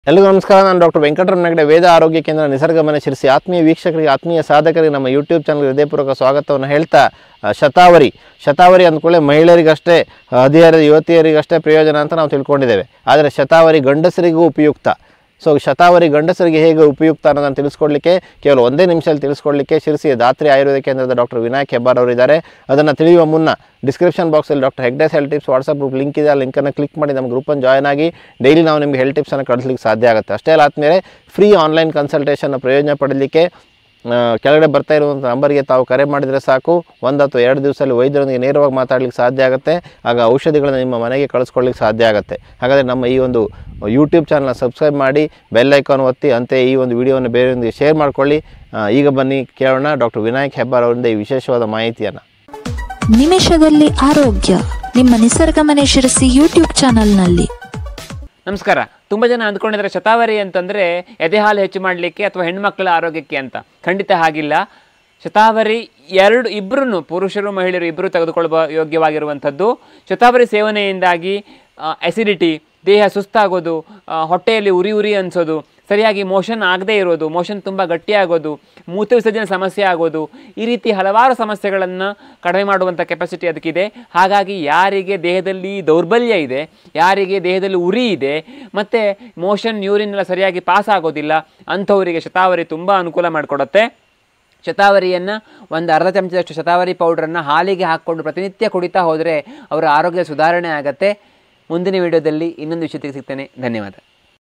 ಎಲ್ರಿಗೂ ನಮಸ್ಕಾರ ನಾನು ಡಾಕ್ಟರ್ ವೆಂಕಟರಮಣ ಹೆಗಡೆ ವೇದ ಆರೋಗ್ಯ ಕೇಂದ್ರ ನಿಸರ್ಗ ಮನೆ ಶಿರಿಸಿ ಆತ್ಮೀಯ ವೀಕ್ಷಕರಿಗೆ ಆತ್ಮೀಯ ಸಾಧಕರಿಗೆ ನಮ್ಮ ಯೂಟ್ಯೂಬ್ ಚಾನಲ್ ಹೃದಯಪೂರ್ವಕ ಸ್ವಾಗತವನ್ನು ಹೇಳ್ತಾ ಆ, ಶತಾವರಿ ಶತಾವರಿ ಅಂದ್ಕೊಳ್ಳೆ ಮಹಿಳೆಯರಿಗಷ್ಟೇ ಹದಿಹರೆಯ ಯುವತಿಯರಿಗಷ್ಟೇ ಪ್ರಯೋಜನ ಅಂತ ನಾವು ತಿಳ್ಕೊಂಡಿದ್ದೇವೆ ಆದರೆ ಶತಾವರಿ ಗಂಡಸರಿಗೂ ಉಪಯುಕ್ತ ಸೊ ಶತಾವರಿ ಗಂಡಸರಿಗೆ ಹೇಗೆ ಉಪಯುಕ್ತ ಅನ್ನೋದನ್ನು ತಿಳಿಸ್ಕೊಡ್ಲಿಕ್ಕೆ ಕೇವಲ ಒಂದೇ ನಿಮಿಷದಲ್ಲಿ ತಿಳಿಸ್ಕೊಡ್ಲಿಕ್ಕೆ ಶಿರಸಿಯ ದಾತ್ರಿ ಆಯುರ್ವೇದ ಕೇಂದ್ರದ ಡಾಕ್ಟರ್ ವಿನಾಯಕ್ ಹೆಬ್ಬಾರ್ ಅವರಿದ್ದಾರೆ ಅದನ್ನು ತಿಳಿಯುವ ಮುನ್ನ ಡಿಸ್ಕ್ರಿಪ್ಷನ್ ಬಾಕ್ಸಲ್ಲಿ doctor Hegde's health tips WhatsApp group link ಇದೆ ಆ ಲಿಂಕನ್ನು ಕ್ಲಿಕ್ ಮಾಡಿ ನಮ್ಮ ಗ್ರೂಪನ್ನು ಜಾಯ್ನ್ ಆಗಿ ಡೈಲಿ ನಾವು ನಿಮಗೆ ಹೆಲ್ತ್ ಟಿಪ್ಸನ್ನು ಕಳಿಸ್ಲಿಕ್ಕೆ ಸಾಧ್ಯ ಆಗುತ್ತೆ ಅಷ್ಟೇ ಅಲ್ಲ ಆದಮೇಲೆ ಫ್ರೀ ಆನ್ಲೈನ್ ಕನ್ಸಲ್ಟೇಷನ್ನ ಪ್ರಯೋಜನ ಪಡಲಿಕ್ಕೆ ಆ, ಕೆಳಗಡೆ ಬರ್ತಾ ಇರುವಂಥ ನಂಬರ್ಗೆ ತಾವು ಕರೆ ಮಾಡಿದರೆ ಸಾಕು ಒಂದು ಅಥವಾ ಎರಡು ದಿವಸದಲ್ಲಿ ವೈದ್ಯರೊಂದಿಗೆ ನೇರವಾಗಿ ಮಾತಾಡ್ಲಿಕ್ಕೆ ಸಾಧ್ಯ ಆಗುತ್ತೆ ಆಗ ಔಷಧಿಗಳನ್ನು ನಿಮ್ಮ ಮನೆಗೆ ಕಳಿಸ್ಕೊಡ್ಲಿಕ್ಕೆ ಸಾಧ್ಯ ಆಗುತ್ತೆ ಹಾಗಾದರೆ ನಮ್ಮ ಈ ಒಂದು ಯೂಟ್ಯೂಬ್ ಚಾನಲ್ನ ಸಬ್ಸ್ಕ್ರೈಬ್ ಮಾಡಿ ಬೆಲ್ ಐಕಾನ್ ಒತ್ತಿ ಅಂತೆ ಈ ಒಂದು ವಿಡಿಯೋವನ್ನು ಬೇರೆಯೊಂದಿಗೆ ಶೇರ್ ಮಾಡ್ಕೊಳ್ಳಿ ಆ, ಈಗ ಬನ್ನಿ ಕೇಳೋಣ ಡಾಕ್ಟರ್ ವಿನಾಯಕ್ ಹೆಬ್ಬಾರ್ ಅವರಿಂದ ಈ ವಿಶೇಷವಾದ ಮಾಹಿತಿಯನ್ನು ನಿಮಿಷದಲ್ಲಿ ಆರೋಗ್ಯ ನಿಮ್ಮ ನಿಸರ್ಗ ಮನೆ ಶಿರಸಿ ಯೂಟ್ಯೂಬ್ ಚಾನಲ್ನಲ್ಲಿ ನಮಸ್ಕಾರ ತುಂಬ ಜನ ಅಂದ್ಕೊಂಡಿದ್ದಾರೆ ಶತಾವರಿ ಅಂತಂದರೆ ಎದೆ ಹಾಲು ಹೆಚ್ಚು ಮಾಡಲಿಕ್ಕೆ ಅಥವಾ ಹೆಣ್ಮಕ್ಳ ಆರೋಗ್ಯಕ್ಕೆ ಅಂತ ಖಂಡಿತ ಹಾಗಿಲ್ಲ ಶತಾವರಿ ಎರಡು ಇಬ್ಬರೂ ಪುರುಷರು ಮಹಿಳೆಯರು ಇಬ್ಬರು ತೆಗೆದುಕೊಳ್ಳುವ ಯೋಗ್ಯವಾಗಿರುವಂಥದ್ದು ಶತಾವರಿ ಸೇವನೆಯಿಂದಾಗಿ ಅಸಿಡಿಟಿ ದೇಹ ಸುಸ್ತಾಗೋದು ಆ, ಹೊಟ್ಟೆಯಲ್ಲಿ ಉರಿ ಉರಿ ಅನಿಸೋದು ಸರಿಯಾಗಿ ಮೋಷನ್ ಆಗದೇ ಇರೋದು ಮೋಷನ್ ತುಂಬ ಗಟ್ಟಿಯಾಗೋದು ಮೂತ್ರ ವಿಸರ್ಜನೆ ಸಮಸ್ಯೆ ಆಗೋದು ಈ ರೀತಿ ಹಲವಾರು ಸಮಸ್ಯೆಗಳನ್ನು ಕಡಿಮೆ ಮಾಡುವಂಥ ಕೆಪಾಸಿಟಿ ಅದಕ್ಕಿದೆ ಹಾಗಾಗಿ ಯಾರಿಗೆ ದೇಹದಲ್ಲಿ ದೌರ್ಬಲ್ಯ ಇದೆ ಯಾರಿಗೆ ದೇಹದಲ್ಲಿ ಉರಿ ಇದೆ ಮತ್ತು ಮೋಷನ್ ಯೂರಿನ್ ಎಲ್ಲ ಸರಿಯಾಗಿ ಪಾಸ್ ಆಗೋದಿಲ್ಲ ಅಂಥವರಿಗೆ ಶತಾವರಿ ತುಂಬ ಅನುಕೂಲ ಮಾಡಿಕೊಡುತ್ತೆ ಶತಾವರಿಯನ್ನು ಒಂದು ಅರ್ಧ ಚಮಚದಷ್ಟು ಶತಾವರಿ ಪೌಡ್ರನ್ನು ಹಾಲಿಗೆ ಹಾಕ್ಕೊಂಡು ಪ್ರತಿನಿತ್ಯ ಕುಡಿತಾ ಹೋದರೆ ಅವರ ಆರೋಗ್ಯ ಸುಧಾರಣೆ ಆಗುತ್ತೆ ಮುಂದಿನ ವಿಡಿಯೋದಲ್ಲಿ ಇನ್ನೊಂದು ವಿಷಯಕ್ಕೆ ಸಿಗ್ತೇನೆ ಧನ್ಯವಾದ